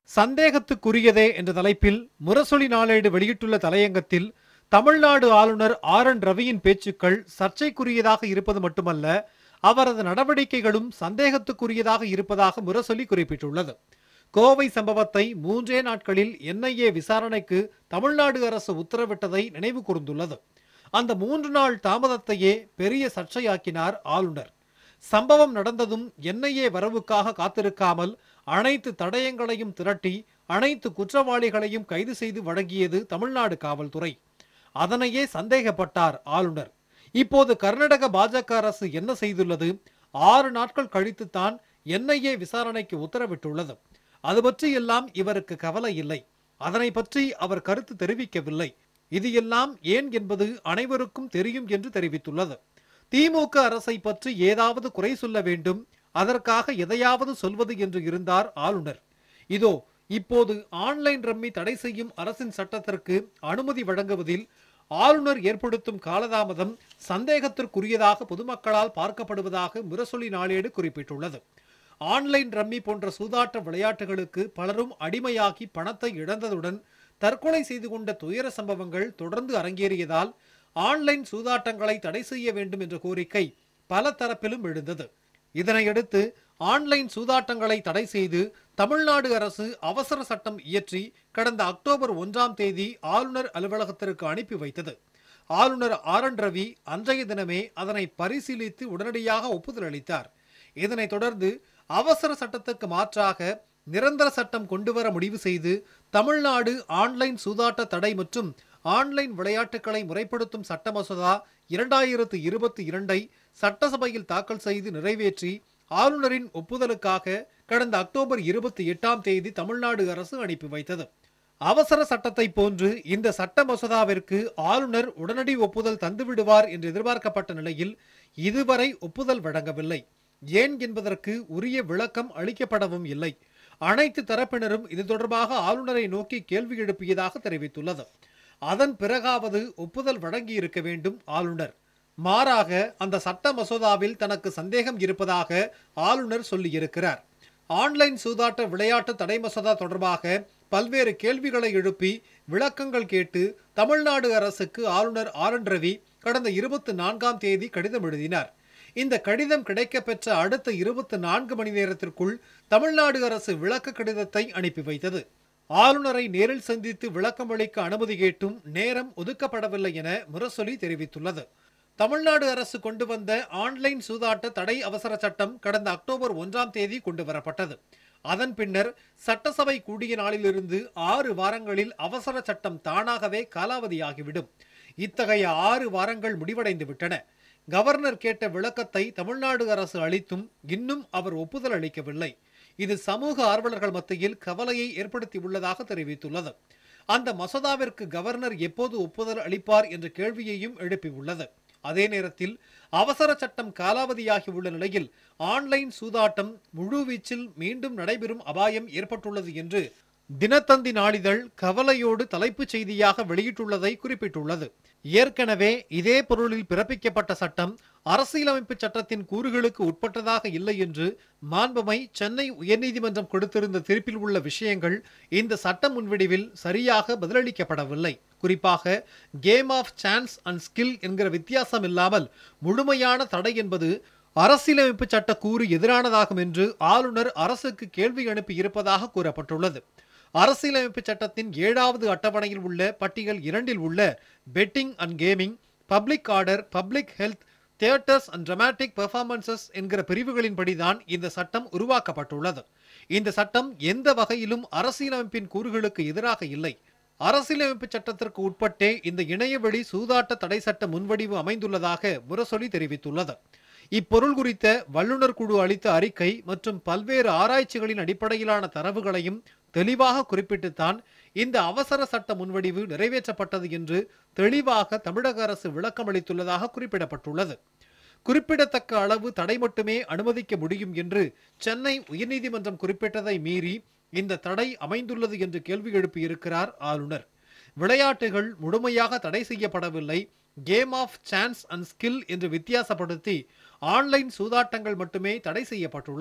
சந்தேகத்துக்குரியதே என்ற தலைப்பில் முரசொலி நாளேடு வெளியிட்டுள்ள தலையங்கத்தில் தமிழ்நாடு ஆளுநர் ஆர் என் ரவியின் பேச்சுக்கள் சர்ச்சைக்குரியதாக இருப்பது மட்டுமல்ல அவரது நடவடிக்கைகளும் சந்தேகத்துக்குரியதாக இருப்பதாக முரசொலி குறிப்பிட்டுள்ளது கோவை சம்பவத்தை மூன்றே நாட்களில் என்ஐஏ விசாரணைக்கு தமிழ்நாடு அரசு உத்தரவிட்டதை நினைவு கூர்ந்துள்ளது அந்த மூன்று நாள் தாமதத்தையே பெரிய சர்ச்சையாக்கினார் ஆளுநர் சம்பவம் நடந்ததும் என்ஐஏ வரவுக்காக காத்திருக்காமல் அனைத்து தடயங்களையும் திரட்டி அனைத்து குற்றவாளிகளையும் கைது செய்து வழங்கியது தமிழ்நாடு காவல்துறை அதனையே சந்தேகப்பட்டார் ஆளுநர் இப்போது கர்நாடக பாஜக அரசு என்ன செய்துள்ளது ஆறு நாட்கள் கழித்துத்தான் என்ஐஏ விசாரணைக்கு உத்தரவிட்டுள்ளது அது பற்றி எல்லாம் இவருக்கு கவலை இல்லை அதனை பற்றி அவர் கருத்து தெரிவிக்கவில்லை இது எல்லாம் ஏன் என்பது அனைவருக்கும் தெரியும் என்று தெரிவித்துள்ளது திமுக அரசை பற்றி ஏதாவது குறை சொல்ல வேண்டும் அதற்காக எதையாவது சொல்வது என்று இருந்தார் ஆளுநர் இதோ இப்போது ஆன்லைன் ரம்மி தடை செய்யும் அரசின் சட்டத்திற்கு அனுமதி வழங்குவதில் ஆளுநர் ஏற்படுத்தும் காலதாமதம் சந்தேகத்திற்குரியதாக பொதுமக்களால் பார்க்கப்படுவதாக முரசொலி நாளேடு குறிப்பிட்டுள்ளது ஆன்லைன் ரம்மி போன்ற சூதாட்ட விளையாட்டுகளுக்கு பலரும் அடிமையாகி பணத்தை இழந்ததுடன் தற்கொலை செய்து கொண்ட துயர சம்பவங்கள் தொடர்ந்து அரங்கேறியதால் ஆன்லைன் சூதாட்டங்களை தடை செய்ய வேண்டும் என்ற கோரிக்கை பல தரப்பிலும் எழுந்தது இதனையடுத்து ஆன்லைன் சூதாட்டங்களை தடை செய்து தமிழ்நாடு அரசு அவசர சட்டம் இயற்றி கடந்த அக்டோபர் ஒன்றாம் தேதி ஆளுநர் அலுவலகத்திற்கு அனுப்பி வைத்தது ஆளுநர் ஆர் என் ரவி அன்றைய தினமே அதனை பரிசீலித்து உடனடியாக ஒப்புதல் அளித்தார் இதனைத் தொடர்ந்து அவசர சட்டத்துக்கு மாற்றாக நிரந்தர சட்டம் கொண்டுவர முடிவு செய்து தமிழ்நாடு ஆன்லைன் சூதாட்ட தடை மற்றும் ஆன்லைன் விளையாட்டுகளை முறைப்படுத்தும் சட்ட மசோதா இரண்டாயிரத்து இருபத்தி இரண்டை சட்டசபையில் தாக்கல் செய்து நிறைவேற்றி ஆளுநரின் ஒப்புதலுக்காக கடந்த அக்டோபர் இருபத்தி எட்டாம் தேதி தமிழ்நாடு அரசு அனுப்பி வைத்தது அவசர சட்டத்தை போன்று இந்த சட்ட மசோதாவிற்கு ஆளுநர் உடனடி ஒப்புதல் தந்துவிடுவார் என்று எதிர்பார்க்கப்பட்ட நிலையில் இதுவரை ஒப்புதல் வழங்கவில்லை ஏன் என்பதற்கு உரிய விளக்கம் அளிக்கப்படவும் இல்லை அனைத்து தரப்பினரும் இது தொடர்பாக ஆளுநரை நோக்கி கேள்வி எழுப்பியதாக தெரிவித்துள்ளது அதன் பிறகாவது ஒப்புதல் வழங்கி இருக்க வேண்டும் ஆளுநர் மாறாக அந்த சட்ட மசோதாவில் தனக்கு சந்தேகம் இருப்பதாக ஆளுநர் சொல்லியிருக்கிறார் ஆன்லைன் சூதாட்ட விளையாட்டு தடை மசோதா தொடர்பாக பல்வேறு கேள்விகளை எழுப்பி விளக்கங்கள் கேட்டு தமிழ்நாடு அரசுக்கு ஆளுநர் ஆர் என் ரவி கடந்த இருபத்தி நான்காம் தேதி கடிதம் எழுதினார் இந்த கடிதம் கிடைக்கப்பெற்ற அடுத்த இருபத்தி நான்கு மணி நேரத்திற்குள் தமிழ்நாடு அரசு விளக்க கடிதத்தை அனுப்பி வைத்தது ஆளுநரை நேரில் சந்தித்து விளக்கம் அளிக்க அனுமதி கேட்டும் நேரம் ஒதுக்கப்படவில்லை என முரசொலி தெரிவித்துள்ளது தமிழ்நாடு அரசு கொண்டு வந்த ஆன்லைன் சூதாட்ட தடை அவசர சட்டம் கடந்த அக்டோபர் ஒன்றாம் தேதி கொண்டு வரப்பட்டது அதன் பின்னர் சட்டசபை கூடிய நாளிலிருந்து ஆறு வாரங்களில் அவசர சட்டம் தானாகவே காலாவதியாகிவிடும் இத்தகைய ஆறு வாரங்கள் முடிவடைந்து விட்டன கவர்னர் கேட்ட விளக்கத்தை தமிழ்நாடு அரசு அளித்தும் இன்னும் அவர் ஒப்புதல் அளிக்கவில்லை இது சமூக ஆர்வலர்கள் மத்தியில் கவலையை ஏற்படுத்தியுள்ளதாக தெரிவித்துள்ளது அந்த மசோதாவிற்கு கவர்னர் எப்போது ஒப்புதல் அளிப்பார் என்ற கேள்வியையும் எழுப்பியுள்ளது அதே நேரத்தில் அவசர சட்டம் காலாவதியாகியுள்ள நிலையில் ஆன்லைன் சூதாட்டம் முழுவீச்சில் மீண்டும் நடைபெறும் அபாயம் ஏற்பட்டுள்ளது என்று தினத்தந்தி நாளிதழ் கவலையோடு தலைப்புச் செய்தியாக வெளியிட்டுள்ளதை குறிப்பிட்டுள்ளது ஏற்கனவே இதே பொருளில் பிறப்பிக்கப்பட்ட சட்டம் அரசியலமைப்பு சட்டத்தின் கூறுகளுக்கு உட்பட்டதாக இல்லை என்று மாண்புமை சென்னை உயர்நீதிமன்றம் கொடுத்திருந்த தீர்ப்பில் உள்ள விஷயங்கள் இந்த சட்ட முன்வடிவில் சரியாக பதிலளிக்கப்படவில்லை குறிப்பாக game of chance and skill என்கிற வித்தியாசம் இல்லாமல் முழுமையான தடை என்பது அரசியலமைப்பு சட்ட கூறு எதிரானதாகும் என்று ஆளுநர் அரசுக்கு கேள்வி அனுப்பி இருப்பதாக கூறப்பட்டுள்ளது அரசியலமைப்பு சட்டத்தின் ஏழாவது அட்டவணையில் உள்ள பட்டியல் இரண்டில் உள்ள betting and gaming public order public health theatres and dramatic performances என்கிற பிரிவுகளின்படிதான் இந்த சட்டம் உருவாக்கப்பட்டுள்ளது இந்த சட்டம் எந்த வகையிலும் அரசியலமைப்பின் கூறுகளுக்கு எதிராக இல்லை அரசியலமைப்பு சட்டத்திற்கு உட்பட்டே இந்த இணையவழி சூதாட்ட தடை சட்ட முன்வடிவு அமைந்துள்ளதாக முரசொலி தெரிவித்துள்ளது இப்பொருள் குறித்த வல்லுநர் குழு அளித்த அறிக்கை மற்றும் பல்வேறு ஆராய்ச்சிகளின் அடிப்படையிலான தரவுகளையும் தெளிவாக குறிப்பிட்டுத்தான் இந்த அவசர சட்ட முன்வடிவு நிறைவேற்றப்பட்டது என்று தெளிவாக தமிழக அரசு விளக்கமளித்துள்ளதாக குறிப்பிடப்பட்டுள்ளது குறிப்பிடத்தக்க அளவு தடை மட்டுமே அனுமதிக்க முடியும் என்று சென்னை உயர்நீதிமன்றம் குறிப்பிட்டதை மீறி இந்த தடை அமைந்துள்ளது என்று கேள்வி எழுப்பியிருக்கிறார் ஆளுநர் விளையாட்டுகள் முழுமையாக தடை செய்யப்படவில்லை game of chance and skill என்று வித்தியாசப்படுத்தி ஆன்லைன் சூதாட்டங்கள் மட்டுமே தடை செய்யப்பட்டுள்ளது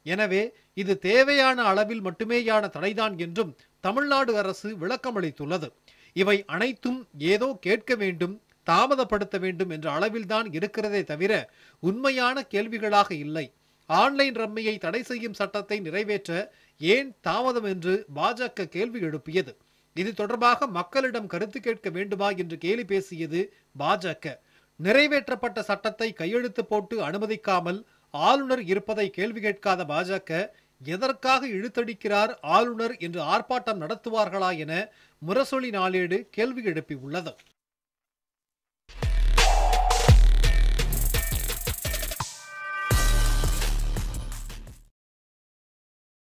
எனவே இது தேவையான அளவில் மட்டுமேயான தடைதான் என்றும் தமிழ்நாடு அரசு விளக்கமளித்துள்ளது இவை அனைத்தும் ஏதோ கேட்க வேண்டும் தாமதப்படுத்த வேண்டும் என்ற அளவில்தான் இருக்கிறதே தவிர உண்மையான கேள்விகளாக இல்லை ஆன்லைன் ரம்மியை தடை செய்யும் சட்டத்தை நிறைவேற்ற ஏன் தாமதம் என்று பாஜக கேள்வி எழுப்பியது இது தொடர்பாக மக்களிடம் கருத்து கேட்க வேண்டுமா என்று கேலி பேசியது பாஜக நிறைவேற்றப்பட்ட சட்டத்தை கையெழுத்து போட்டு அனுமதிக்காமல் ஆளுநர் இருப்பதை கேள்வி கேட்காத பாஜக எதற்காக இழுத்தடிக்கிறார் ஆளுநர் என்று ஆர்ப்பாட்டம் நடத்துவார்களா என முரசொலி நாளேடு கேள்வி எழுப்பியுள்ளது